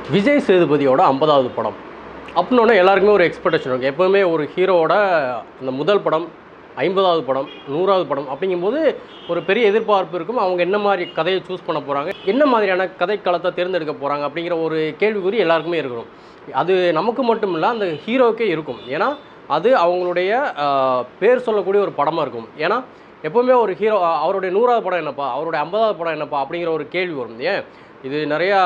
விஜய் சேதுபதியோட ஐம்பதாவது படம் அப்படின்னோடனே எல்லாருக்குமே ஒரு எக்ஸ்பெக்டேஷன் இருக்கும் எப்போவுமே ஒரு ஹீரோவோட அந்த முதல் படம் ஐம்பதாவது படம் நூறாவது படம் அப்படிங்கும்போது ஒரு பெரிய எதிர்பார்ப்பு இருக்கும் அவங்க என்ன மாதிரி கதையை சூஸ் பண்ண போகிறாங்க என்ன மாதிரியான கதை களத்தை தேர்ந்தெடுக்க போகிறாங்க அப்படிங்கிற ஒரு கேள்விக்குறி எல்லாருக்குமே இருக்கணும் அது நமக்கு மட்டும் இல்லை அந்த ஹீரோவுக்கே இருக்கும் ஏன்னா அது அவங்களுடைய ஆஹ், பேர் சொல்லக்கூடிய ஒரு படமாக இருக்கும் ஏன்னா எப்போவுமே ஒரு ஹீரோ அவருடைய நூறாவது படம் என்னப்பா அவருடைய ஐம்பதாவது படம் என்னப்பா அப்படிங்கிற ஒரு கேள்வி வரும் ஏன் இது நிறையா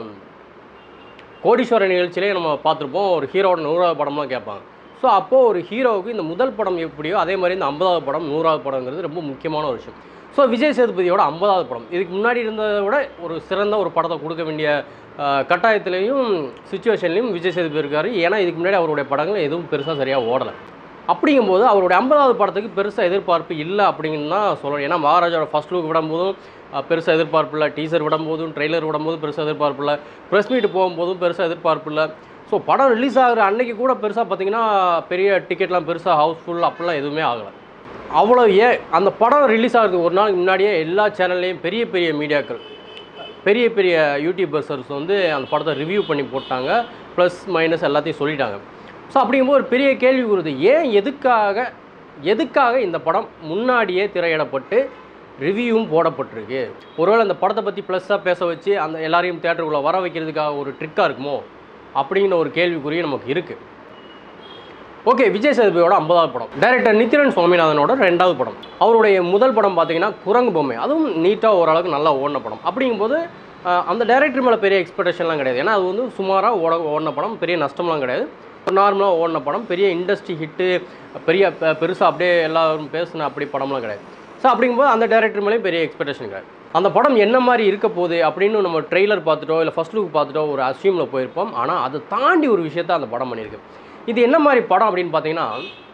கோடீஸ்வர நிகழ்ச்சியிலே நம்ம பார்த்துருப்போம் ஒரு ஹீரோட நூறாவது படம்லாம் கேட்பாங்க ஸோ அப்போது ஒரு ஹீரோவுக்கு இந்த முதல் படம் எப்படியோ அதே மாதிரி இந்த ஐம்பதாவது படம் நூறாவது படங்கிறது ரொம்ப முக்கியமான ஒரு விஷயம் ஸோ விஜய் சேதுபதியோட ஐம்பதாவது படம் இதுக்கு முன்னாடி இருந்ததை விட ஒரு சிறந்த ஒரு படத்தை கொடுக்க வேண்டிய ஆஹ், கட்டாயத்திலையும் சுச்சுவேஷன்லையும் விஜய் சேதுபதி இருக்காரு ஏன்னா இதுக்கு முன்னாடி அவருடைய படங்கள் எதுவும் பெருசாக சரியாக ஓடலை அப்படிங்கும்போது அவருடைய ஐம்பதாவது படத்துக்கு பெருசாக எதிர்பார்ப்பு இல்லை அப்படின்னு தான் சொல்லணும் ஏன்னா மகாராஜாவோட ஃபர்ஸ்ட் லுக் விடும்போதும் பெருசாக எதிர்பார்ப்பு இல்லை டீசர் விடும்போதும் ட்ரெய்லர் விடும்போதும் பெருசாக எதிர்பார்ப்பு இல்லை ப்ரெஸ் மீட் போகும்போதும் பெருசாக எதிர்பார்ப்பு இல்லை ஸோ படம் ரிலீஸ் ஆகிற அன்னைக்கு கூட பெருசாக பார்த்தீங்கன்னா பெரிய டிக்கெட்லாம் பெருசாக ஹவுஸ்ஃபுல் அப்படிலாம் எதுவுமே ஆகலை அவ்வளோ ஏன் அந்த படம் ரிலீஸ் ஆகிறதுக்கு ஒரு நாளுக்கு முன்னாடியே எல்லா சேனல்லையும் பெரிய பெரிய மீடியாக்கள் பெரிய பெரிய யூடியூபர்ஸர்ஸ் வந்து அந்த படத்தை ரிவ்யூ பண்ணி போட்டாங்க ப்ளஸ் மைனஸ் எல்லாத்தையும் சொல்லிட்டாங்க ஸோ அப்படிங்கும்போது ஒரு பெரிய கேள்வி வருது ஏன் எதுக்காக எதுக்காக இந்த படம் முன்னாடியே திரையிடப்பட்டு ரிவ்யூவும் போடப்பட்டிருக்கு ஒருவேளை அந்த படத்தை பற்றி ப்ளஸ்ஸாக பேச வச்சு அந்த எல்லாரையும் தேட்டருக்குள்ளே வர வைக்கிறதுக்காக ஒரு ட்ரிக்காக இருக்குமோ அப்படிங்கிற ஒரு கேள்விக்குறிய நமக்கு இருக்குது ஓகே விஜய் சேதுபதியோட ஐம்பதாவது படம் டைரக்டர் நித்யன் சுவாமிநாதனோட ரெண்டாவது படம் அவருடைய முதல் படம் பார்த்தீங்கன்னா குரங்கு பொம்மை அதுவும் நீட்டாக ஓரளவுக்கு நல்லா ஓடின படம் அப்படிங்கும்போது அஹ், அந்த டைரக்டர் மேலே பெரிய எக்ஸ்பெக்டேஷன்லாம் கிடையாது ஏன்னா அது வந்து சுமாராக ஓட ஓடின படம் பெரிய நஷ்டம்லாம் கிடையாது ஒரு நார்மலாக ஓடின படம் பெரிய இண்டஸ்ட்ரி ஹிட்டு பெரிய பெருசாக அப்படியே எல்லாரும் பேசின அப்படி படம்லாம் கிடையாது ஸோ அப்படிங்கும்போது அந்த டைரக்டர் மேலேயும் பெரிய எக்ஸ்பெக்டேஷன் கிடையாது அந்த படம் என்ன மாதிரி இருக்க போகுது அப்படின்னு நம்ம ட்ரெய்லர் பார்த்துட்டோ இல்லை ஃபர்ஸ்ட் லுக் பார்த்துட்டோ ஒரு அசியூமில் போயிருப்போம் ஆனால் அதை தாண்டி ஒரு விஷயத்த அந்த படம் பண்ணியிருக்கு இது என்ன மாதிரி படம் அப்படின்னு பார்த்தீங்கன்னா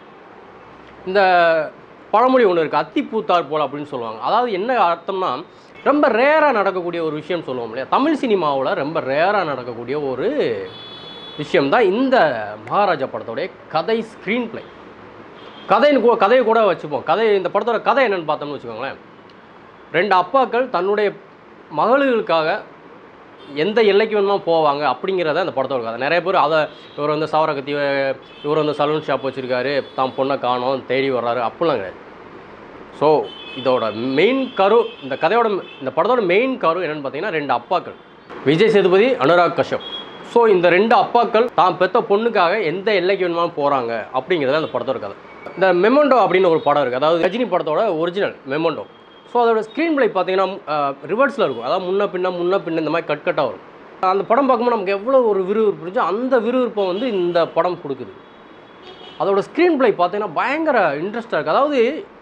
இந்த பழமொழி ஒன்று இருக்குது அத்திப்பூத்தார் போல் அப்படின்னு சொல்லுவாங்க அதாவது என்ன அர்த்தம்னா ரொம்ப ரேராக நடக்கக்கூடிய ஒரு விஷயம் சொல்லுவோம் இல்லையா தமிழ் சினிமாவில் ரொம்ப ரேராக நடக்கக்கூடிய ஒரு விஷயம்தான் இந்த மகாராஜா படத்தோடைய கதை ஸ்க்ரீன் பிளே கதைன்னு கூட கதையை கூட வச்சுப்போம் கதை இந்த படத்தோட கதை என்னன்னு பார்த்தோம்னு வச்சுக்கோங்களேன் ரெண்டு அப்பாக்கள் தன்னுடைய மகளுகளுக்காக எந்த எல்லைக்கு வேணுமோ போவாங்க அப்படிங்கிறத அந்த படத்தோட கதை நிறைய பேர் அதை இவர் வந்து சவர கத்தி இவர் வந்து சலூன் ஷாப் வச்சுருக்காரு தான் பொண்ணை காணோம் தேடி வர்றாரு அப்படிலாம் கிடையாது ஸோ இதோட மெயின் கரு இந்த கதையோட இந்த படத்தோட மெயின் கரு என்னன்னு பார்த்தீங்கன்னா ரெண்டு அப்பாக்கள் விஜய் சேதுபதி அனுராக் கஷ்யப் ஸோ இந்த ரெண்டு அப்பாக்கள் தான் பெத்த பொண்ணுக்காக எந்த எல்லைக்கு வேணுமாலும் போகிறாங்க அப்படிங்கிறது அந்த படத்தோட கதை இந்த மெமோண்டோ அப்படின்னு ஒரு படம் இருக்குது அதாவது ரஜினி படத்தோட ஒரிஜினல் மெமோண்டோ ஸோ அதோட ஸ்க்ரீன் பிளே பார்த்தீங்கன்னா ரிவர்ஸில் இருக்கும் அதாவது முன்ன பின்ன முன்ன பின்ன இந்த மாதிரி கட் கட்டாக வரும் அந்த படம் பார்க்கும்போது நமக்கு எவ்வளோ ஒரு விறுவிறுப்பு இருந்துச்சோ அந்த விறுவிறுப்பை வந்து இந்த படம் கொடுக்குது அதோட ஸ்க்ரீன் பிளே பார்த்தீங்கன்னா பயங்கர இன்ட்ரெஸ்டாக இருக்குது அதாவது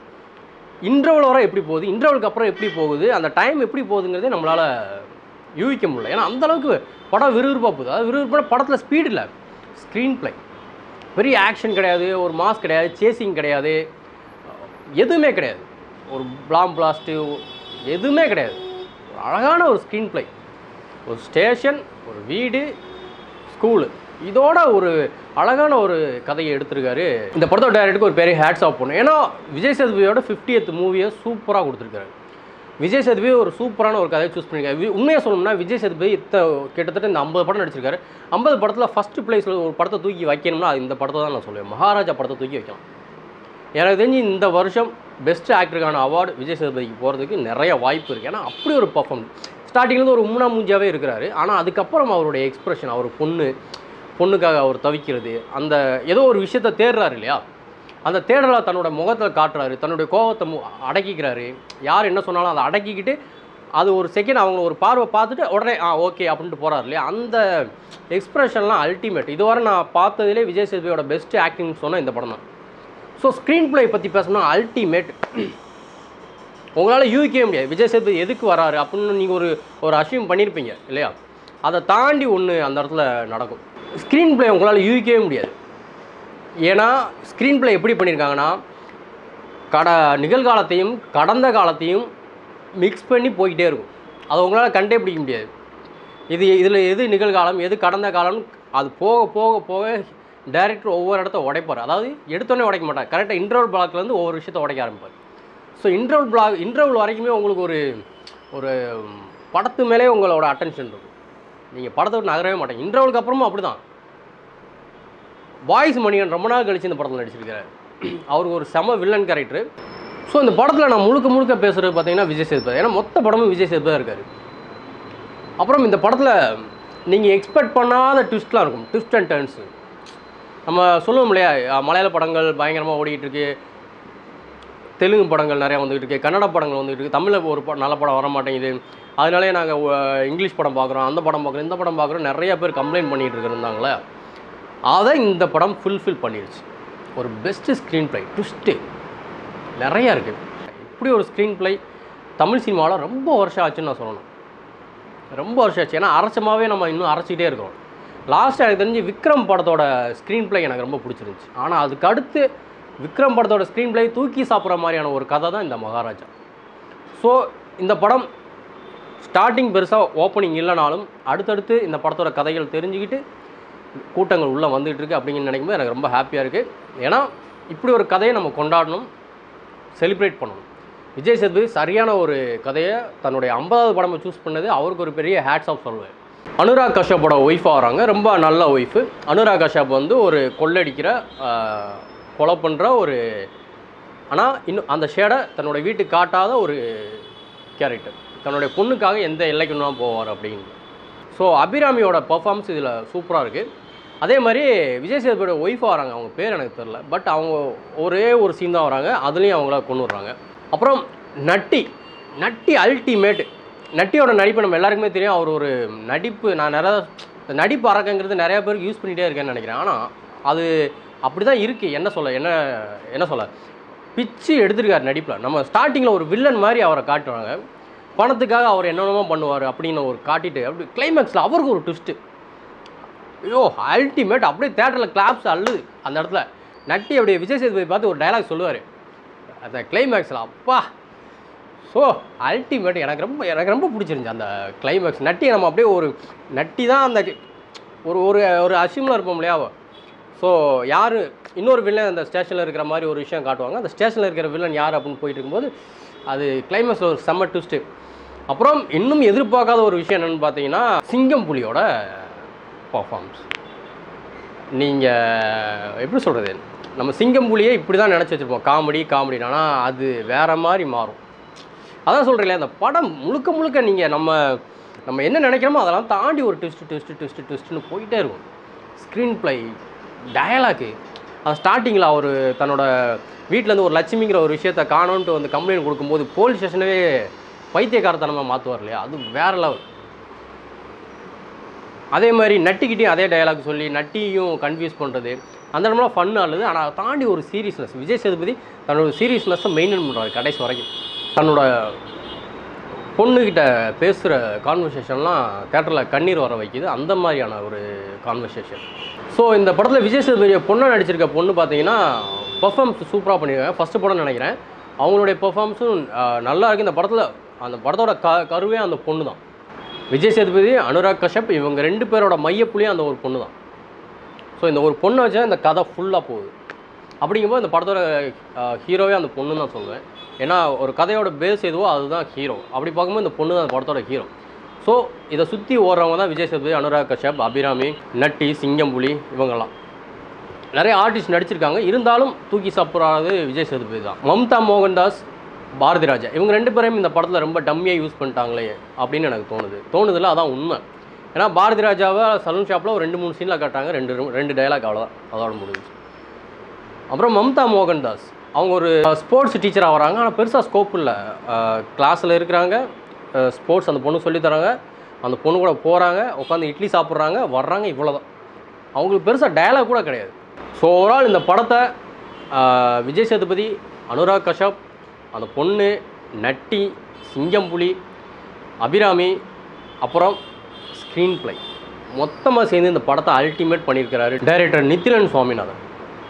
இன்டர்வல் வரை எப்படி போகுது இன்டர்வலுக்கு அப்புறம் எப்படி போகுது அந்த டைம் எப்படி போகுதுங்கிறதே நம்மளால் யூகிக்க முடியல ஏன்னா அந்த அளவுக்கு படம் விறுவிறுப்பாக போகுது அதாவது விறுவிறுப்பான படத்தில் ஸ்பீடு இல்லை ஸ்க்ரீன் பிளே பெரிய ஆக்ஷன் கிடையாது ஒரு மாஸ் கிடையாது சேசிங் கிடையாது எதுவுமே கிடையாது ஒரு பிளாம் பிளாஸ்ட்டு எதுவுமே கிடையாது ஒரு அழகான ஒரு ஸ்க்ரீன் பிளே ஒரு ஸ்டேஷன் ஒரு வீடு ஸ்கூலு இதோட ஒரு அழகான ஒரு கதையை எடுத்திருக்காரு இந்த படத்தோட டைரக்டருக்கு ஒரு பெரிய ஹேட்ஸ் ஆஃப் பண்ணும் ஏன்னா விஜய் சேதுபதியோட 50th மூவியை சூப்பராக கொடுத்துருக்காரு விஜய் சேதுபதி ஒரு சூப்பரான ஒரு கதையை சூஸ் பண்ணியிருக்காரு வி- உண்மையை சொல்லணும்னா விஜய் சேதுபதி இத்த கிட்டத்தட்ட இந்த ஐம்பது படம் நடிச்சிருக்காரு ஐம்பது படத்தில் ஃபஸ்ட்டு பிளேஸில் ஒரு படத்தை தூக்கி வைக்கணும்னா அது இந்த படத்தை தான் நான் சொல்லுவேன் மகாராஜா படத்தை தூக்கி வைக்கலாம் எனக்கு தெரிஞ்சு இந்த வருஷம் பெஸ்ட் ஆக்டருக்கான அவார்டு விஜய் சேதுபதிக்கு போகிறதுக்கு நிறைய வாய்ப்பு இருக்குது ஏன்னா அப்படி ஒரு பர்ஃபார்மன்ஸ் ஸ்டார்டிங்லேருந்து ஒரு மூணா மூஞ்சாவே இருக்கிறாரு ஆனால் அதுக்கப்புறம் அவருடைய எக்ஸ்பிரஷன் அவர் பொண்ணு பொண்ணுக்காக அவர் தவிக்கிறது அந்த ஏதோ ஒரு விஷயத்தை தேடுறாரு இல்லையா அந்த தேடலை தன்னோட முகத்தில் காட்டுறாரு தன்னுடைய கோபத்தை மு- அடக்கிக்கிறாரு யார் என்ன சொன்னாலும் அதை அடக்கிக்கிட்டு அது ஒரு செகண்ட் அவங்க ஒரு பார்வை பார்த்துட்டு உடனே ஆ ஓகே அப்படின்ட்டு போகிறாரு இல்லையா அந்த எக்ஸ்பிரஷன்லாம் அல்டிமேட் இதுவரை நான் பார்த்ததுலேயே விஜய் சேதுபதியோட பெஸ்ட் ஆக்டிங் சொன்னால் இந்த படம் தான் ஸோ ஸ்க்ரீன் ப்ளே பற்றி பேசணும்னா அல்டிமேட் உங்களால் யூகிக்கவே முடியாது விஜய் சேதுபதி எதுக்கு வராரு அப்படின்னு நீங்கள் ஒரு ஒரு அசியூம் பண்ணியிருப்பீங்க இல்லையா அதை தாண்டி ஒன்று அந்த இடத்துல நடக்கும் ஸ்க்ரீன் ப்ளே உங்களால் யூகிக்கவே முடியாது ஏன்னா ஸ்க்ரீன் ப்ளே எப்படி பண்ணியிருக்காங்கன்னா கட நிகழ்காலத்தையும் கடந்த காலத்தையும் மிக்ஸ் பண்ணி போய்கிட்டே இருக்கும் அதை உங்களால் கண்டே பிடிக்க முடியாது இது இதில் எது நிகழ்காலம் எது கடந்த காலம் அது போக போக போக டைரக்டர் ஒவ்வொரு இடத்த உடைப்பார் அதாவது எடுத்தோடனே உடைக்க மாட்டார் கரெக்டாக இன்டர்வல் பிளாக்லேருந்து ஒவ்வொரு விஷயத்தை உடைக்க ஆரம்பிப்பார் ஸோ இன்டர்வல் பிளாக் இன்டர்வல் வரைக்குமே உங்களுக்கு ஒரு ஒரு படத்து மேலே உங்களோட அட்டென்ஷன் இருக்கும் நீங்கள் படத்தை விட்டு நகரவே மாட்டேங்க இன்டர்வலுக்கு அப்புறமும் அப்படி தான் வாய்ஸ் மணிகன் ரொம்ப நாள் கழிச்சு இந்த படத்தில் நடிச்சிருக்காரு அவருக்கு ஒரு செம வில்லன் கேரக்டர் ஸோ இந்த படத்தில் நான் முழுக்க முழுக்க பேசுகிறது பார்த்தீங்கன்னா விஜய் சேதுபதி ஏன்னா மொத்த படமும் விஜய் சேதுபதி தான் இருக்காரு அப்புறம் இந்த படத்தில் நீங்கள் எக்ஸ்பெக்ட் பண்ணாத ட்விஸ்ட்லாம் இருக்கும் ட்விஸ்ட் அண்ட் டர்ன்ஸு நம்ம சொல்லுவோம் இல்லையா அஹ் மலையாள படங்கள் பயங்கரமாக ஓடிக்கிட்டு இருக்கு தெலுங்கு படங்கள் நிறையா வந்துகிட்டு இருக்கு கன்னட படங்கள் வந்துகிட்டு இருக்கு தமிழில் ஒரு படம் நல்ல படம் வர மாட்டேங்குது அதனாலே நாங்கள் இங்கிலீஷ் படம் பார்க்குறோம் அந்த படம் பார்க்குறோம் இந்த படம் பார்க்குறோம் நிறைய பேர் கம்ப்ளைண்ட் பண்ணிகிட்டு இருந்தாங்களே அதை இந்த படம் ஃபுல்ஃபில் பண்ணிடுச்சு ஒரு பெஸ்ட்டு ஸ்க்ரீன் ப்ளே ட்விஸ்ட்டு நிறையா இருக்குது இப்படி ஒரு ஸ்க்ரீன் ப்ளே தமிழ் சினிமாவில் ரொம்ப வருஷம் ஆச்சுன்னு நான் சொல்லணும் ரொம்ப வருஷம் ஆச்சு ஏன்னா அரைச்சமாகவே நம்ம இன்னும் அரைச்சிக்கிட்டே இருக்கிறோம் லாஸ்ட் எனக்கு தெரிஞ்சு விக்ரம் படத்தோட ஸ்க்ரீன் ப்ளே எனக்கு ரொம்ப பிடிச்சிருந்துச்சு ஆனால் அதுக்கு அடுத்து விக்ரம் படத்தோட ஸ்க்ரீன் ப்ளே தூக்கி சாப்பிட்ற மாதிரியான ஒரு கதை தான் இந்த மகாராஜா ஸோ இந்த படம் ஸ்டார்டிங் பெருசாக ஓப்பனிங் இல்லைனாலும் அடுத்தடுத்து இந்த படத்தோட கதைகள் தெரிஞ்சுக்கிட்டு கூட்டங்கள் உள்ளே வந்துகிட்டு இருக்கு அப்படிங்கன்னு நினைக்கும்போது எனக்கு ரொம்ப ஹாப்பியாக இருக்குது ஏன்னா இப்படி ஒரு கதையை நம்ம கொண்டாடணும் செலிப்ரேட் பண்ணணும் விஜய் சேதுபதி சரியான ஒரு கதையை தன்னுடைய ஐம்பதாவது படமை சூஸ் பண்ணது அவருக்கு ஒரு பெரிய ஹேட்ஸ் ஆஃப் சொல்லுவேன் அனுராக் கஷ்யப்போட ஒய்ஃபாக வராங்க ரொம்ப நல்ல ஒய்ஃபு அனுராக் கஷ்யப் வந்து ஒரு கொள்ளடிக்கிற ஆஹ், கொலை பண்ணுற ஒரு ஆனால் இன்னும் அந்த ஷேடை தன்னோட வீட்டுக்கு காட்டாத ஒரு கேரக்டர் தன்னுடைய பொண்ணுக்காக எந்த எல்லைக்கு வேணாலும் போவார் அப்படின்னு ஸோ அபிராமியோட பர்ஃபார்மன்ஸ் இதில் சூப்பராக இருக்குது அதே மாதிரி விஜய் சேதுபதியோட ஒய்ஃபாக வராங்க அவங்க பேர் எனக்கு தெரில பட் அவங்க ஒரே ஒரு சீன் தான் வராங்க அதுலேயும் அவங்கள கொண்டு வர்றாங்க அப்புறம் நட்டி நட்டி அல்டிமேட் நட்டியோட நடிப்பு நம்ம எல்லாருக்குமே தெரியும் அவர் ஒரு நடிப்பு நான் நிறைய நடிப்பு அரக்கங்கிறது நிறைய பேருக்கு யூஸ் பண்ணிகிட்டே இருக்கேன்னு நினைக்கிறேன் ஆனால் அது அப்படி தான் இருக்குது என்ன சொல்ல என்ன என்ன சொல்ல பிச்சு எடுத்திருக்காரு நடிப்பில் நம்ம ஸ்டார்டிங்கில் ஒரு வில்லன் மாதிரி அவரை காட்டுறாங்க பணத்துக்காக அவர் என்னென்னமோ பண்ணுவார் அப்படின்னு ஒரு காட்டிட்டு அப்படி கிளைமேக்ஸில் அவருக்கு ஒரு ட்விஸ்ட்டு ஐயோ அல்டிமேட் அப்படியே தேட்டரில் கிளாப்ஸ் அள்ளுது அந்த இடத்துல நட்டி அப்படியே விஜய் சேதுபதி பார்த்து ஒரு டயலாக் சொல்லுவார் அந்த கிளைமேக்ஸில் அப்பா ஸோ அல்டிமேட் எனக்கு ரொம்ப எனக்கு ரொம்ப பிடிச்சிருந்துச்சு அந்த கிளைமேக்ஸ் நட்டியை நம்ம அப்படியே ஒரு நட்டி தான் அந்த ஒரு ஒரு ஒரு அசிமில் இருப்போம் இல்லையா ஸோ யார் இன்னொரு வில்லன் அந்த ஸ்டேஷனில் இருக்கிற மாதிரி ஒரு விஷயம் காட்டுவாங்க அந்த ஸ்டேஷனில் இருக்கிற வில்லன் யார் அப்படின்னு போயிட்டு இருக்கும்போது அது கிளைமேக்ஸில் ஒரு செம்ம ட்விஸ்ட்டு அப்புறம் இன்னும் எதிர்பார்க்காத ஒரு விஷயம் என்னென்னு பார்த்தீங்கன்னா சிங்கம் புலியோட பர்ஃபார்மன்ஸ் நீங்கள் எப்படி சொல்கிறது நம்ம சிங்கம் புலியை இப்படி தான் நினச்சி வச்சுருப்போம் காமெடி காமெடி ஆனால் அது வேற மாதிரி மாறும் அதான் சொல்கிறீங்களே அந்த படம் முழுக்க முழுக்க நீங்கள் நம்ம நம்ம என்ன நினைக்கிறோமோ அதெல்லாம் தாண்டி ஒரு ட்விஸ்ட் ட்விஸ்ட் ட்விஸ்ட் ட்விஸ்ட்னு போயிட்டே இருக்கும் ஸ்க்ரீன் ப்ளே டயலாக்கு அது ஸ்டார்டிங்கில் அவர் தன்னோட வீட்டிலேருந்து ஒரு லட்சுமிங்கிற ஒரு விஷயத்த காணோன்ட்டு வந்து கம்ப்ளைண்ட் கொடுக்கும்போது போலீஸ் ஸ்டேஷனவே பைத்தியக்காரத்தனமாக மாற்றுவார் இல்லையா அது வேற லெவல் அதே மாதிரி நட்டிக்கிட்டையும் அதே டயலாக் சொல்லி நட்டியும் கன்ஃபியூஸ் பண்ணுறது அந்த இடம்லாம் ஃபன் ஆளுது ஆனால் அதை தாண்டி ஒரு சீரியஸ்னஸ் விஜய் சேதுபதி தன்னோட சீரியஸ்னஸை மெயின்டைன் பண்ணுறாரு கடைசி வரைக்கும் தன்னோட பொண்ணுக்கிட்ட பேசுகிற கான்வர்சேஷன்லாம் தேட்டரில் கண்ணீர் வர வைக்குது அந்த மாதிரியான ஒரு கான்வர்சேஷன் ஸோ இந்த படத்தில் விஜய் சேதுபதி பொண்ணை நடிச்சிருக்க பொண்ணு பார்த்தீங்கன்னா பர்ஃபார்மன்ஸ் சூப்பராக பண்ணியிருக்காங்க ஃபஸ்ட்டு படம் நினைக்கிறேன் அவங்களுடைய பர்ஃபார்மன்ஸும் நல்லா இருக்குது இந்த படத்தில் அந்த படத்தோட க கருவே அந்த பொண்ணு தான் விஜய் சேதுபதி அனுராக் கஷ்யப் இவங்க ரெண்டு பேரோட மையப்புள்ளியும் அந்த ஒரு பொண்ணு தான் ஸோ இந்த ஒரு பொண்ணை வச்சா இந்த கதை ஃபுல்லாக போகுது அப்படிங்கும்போது இந்த படத்தோட ஹீரோவே அந்த பொண்ணு தான் சொல்லுவேன் ஏன்னா ஒரு கதையோட பேஸ் எதுவோ அதுதான் ஹீரோ அப்படி பார்க்கும்போது இந்த பொண்ணு தான் அந்த படத்தோட ஹீரோ ஸோ இதை சுற்றி ஓடுறவங்க தான் விஜய் சேதுபதி அனுராக் கஷ்யப் அபிராமி நட்டி சிங்கம்புலி இவங்கெல்லாம் நிறைய ஆர்டிஸ்ட் நடிச்சிருக்காங்க இருந்தாலும் தூக்கி சாப்பிட்றது விஜய் சேதுபதி தான் மம்தா மோகன்தாஸ் பாரதி ராஜா இவங்க ரெண்டு பேரையும் இந்த படத்தில் ரொம்ப டம்மியாக யூஸ் பண்ணிட்டாங்களே அப்படின்னு எனக்கு தோணுது தோணுதில்ல அதான் உண்மை ஏன்னா பாரதி ராஜாவை சலூன் ஷாப்பில் ஒரு ரெண்டு மூணு சீனில் காட்டாங்க ரெண்டு ரெண்டு டயலாக் அவ்வளோதான் அதோட முடிஞ்சுச்சு அப்புறம் மம்தா மோகன்தாஸ் அவங்க ஒரு ஸ்போர்ட்ஸ் டீச்சராக வராங்க ஆனால் பெருசாக ஸ்கோப் இல்லை கிளாஸில் இருக்கிறாங்க ஸ்போர்ட்ஸ் அந்த பொண்ணு சொல்லித் தராங்க அந்த பொண்ணு கூட போகிறாங்க உட்காந்து இட்லி சாப்பிட்றாங்க வர்றாங்க இவ்வளோதான் அவங்களுக்கு பெருசாக டயலாக் கூட கிடையாது ஸோ ஓவரால் இந்த படத்தை ஆஹ், விஜய் சேதுபதி அனுராக் கஷ்யப் அந்த பொண்ணு நட்டி சிங்கம்புலி அபிராமி அப்புறம் ஸ்க்ரீன் ப்ளே மொத்தமாக சேர்ந்து இந்த படத்தை அல்டிமேட் பண்ணியிருக்கிறாரு டைரக்டர் நித்திலன் சுவாமிநாதன்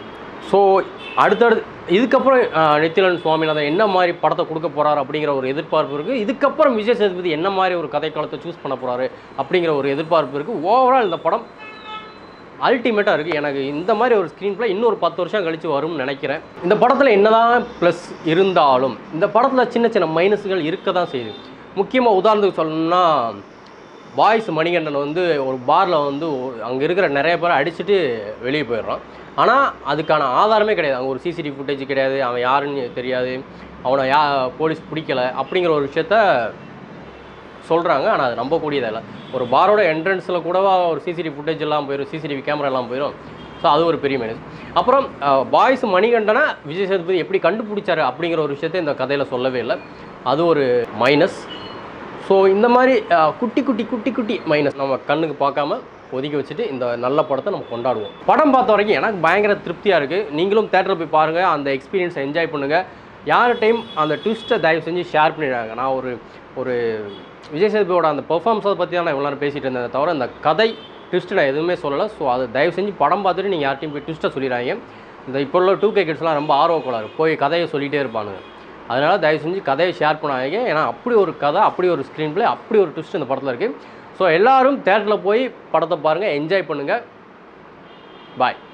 ஸோ அடுத்தடுத்து இதுக்கப்புறம் ஆஹ், நித்திலன் சுவாமிநாதன் என்ன மாதிரி படத்தை கொடுக்க போகிறாரு அப்படிங்கிற ஒரு எதிர்பார்ப்பு இருக்குது இதுக்கப்புறம் விஜய் சேதுபதி என்ன மாதிரி ஒரு கதைக்களத்தை சூஸ் பண்ண போகிறாரு அப்படிங்கிற ஒரு எதிர்பார்ப்பு இருக்குது ஓவரால் இந்த படம் அல்டிமேட்டாக இருக்குது எனக்கு இந்த மாதிரி ஒரு ஸ்க்ரீன் ப்ளே இன்னொரு பத்து வருஷம் கழித்து வரும்னு நினைக்கிறேன் இந்த படத்தில் என்னதான் ப்ளஸ் இருந்தாலும் இந்த படத்தில் சின்ன சின்ன மைனஸ்கள் இருக்க தான் செய்யுது முக்கியமாக உதாரணத்துக்கு சொல்லணும்னா பாய்ஸ் மணிகண்டன் வந்து ஒரு பாரில் வந்து அங்கே இருக்கிற நிறைய பேரை அடிச்சுட்டு வெளியே போயிடுறான் ஆனால் அதுக்கான ஆதாரமே கிடையாது அங்கே ஒரு சிசிடிவி ஃபுட்டேஜ் கிடையாது அவன் யாருன்னு தெரியாது அவனை யா போலீஸ் பிடிக்கல அப்படிங்கிற ஒரு விஷயத்த சொல்கிறாங்க ஆனால் அது நம்பக்கூடியதா இல்லை ஒரு பாரோட என்ட்ரன்ஸில் கூடவா ஒரு சிசிடிவி ஃபுட்டேஜ் எல்லாம் போயிடும் சிசிடிவி கேமரா எல்லாம் போயிடும் ஸோ அது ஒரு பெரிய மைனஸ் அப்புறம் பாய்ஸ் மணிகண்டனை விஜய் சேதுபதி எப்படி கண்டுபிடிச்சாரு அப்படிங்கிற ஒரு விஷயத்தை இந்த கதையில் சொல்லவே இல்லை அது ஒரு மைனஸ் ஸோ இந்த மாதிரி அஹ், குட்டி குட்டி குட்டி குட்டி மைனஸ் நம்ம கண்ணுக்கு பார்க்காம ஒதுக்கி வச்சுட்டு இந்த நல்ல படத்தை நம்ம கொண்டாடுவோம் படம் பார்த்த வரைக்கும் எனக்கு பயங்கர திருப்தியாக இருக்குது நீங்களும் தேட்டரில் போய் பாருங்கள் அந்த எக்ஸ்பீரியன்ஸை என்ஜாய் பண்ணுங்கள் யார் டைம் அந்த ட்விஸ்ட்டை தயவு செஞ்சு ஷேர் பண்ணிடுறாங்க நான் ஒரு ஒரு விஜய் சேதுபதியோட அந்த பெர்ஃபார்மன்ஸை பற்றி தான் நான் இவ்வளோ நேரம் பேசிகிட்டு இருந்தேன் தவிர இந்த கதை ட்விஸ்ட்டு நான் எதுவுமே சொல்லலை ஸோ அதை தயவு செஞ்சு படம் பார்த்துட்டு நீங்கள் யார்ட்டையும் போய் ட்விஸ்ட்டை சொல்லிடுறாங்க இந்த இப்போ உள்ள டூ கே கிட்ஸ்லாம் ரொம்ப ஆர்வக்கோளாறு போய் கதையை சொல்லிகிட்டே இருப்பானுங்க அதனால் தயவு செஞ்சு கதையை ஷேர் பண்ணாதீங்க ஏன்னா அப்படி ஒரு கதை அப்படி ஒரு ஸ்க்ரீன் ப்ளே அப்படி ஒரு ட்விஸ்ட் இந்த படத்தில் இருக்குது ஸோ எல்லாரும் தேட்டரில் போய் படத்தை பாருங்கள் என்ஜாய் பண்ணுங்கள் பாய்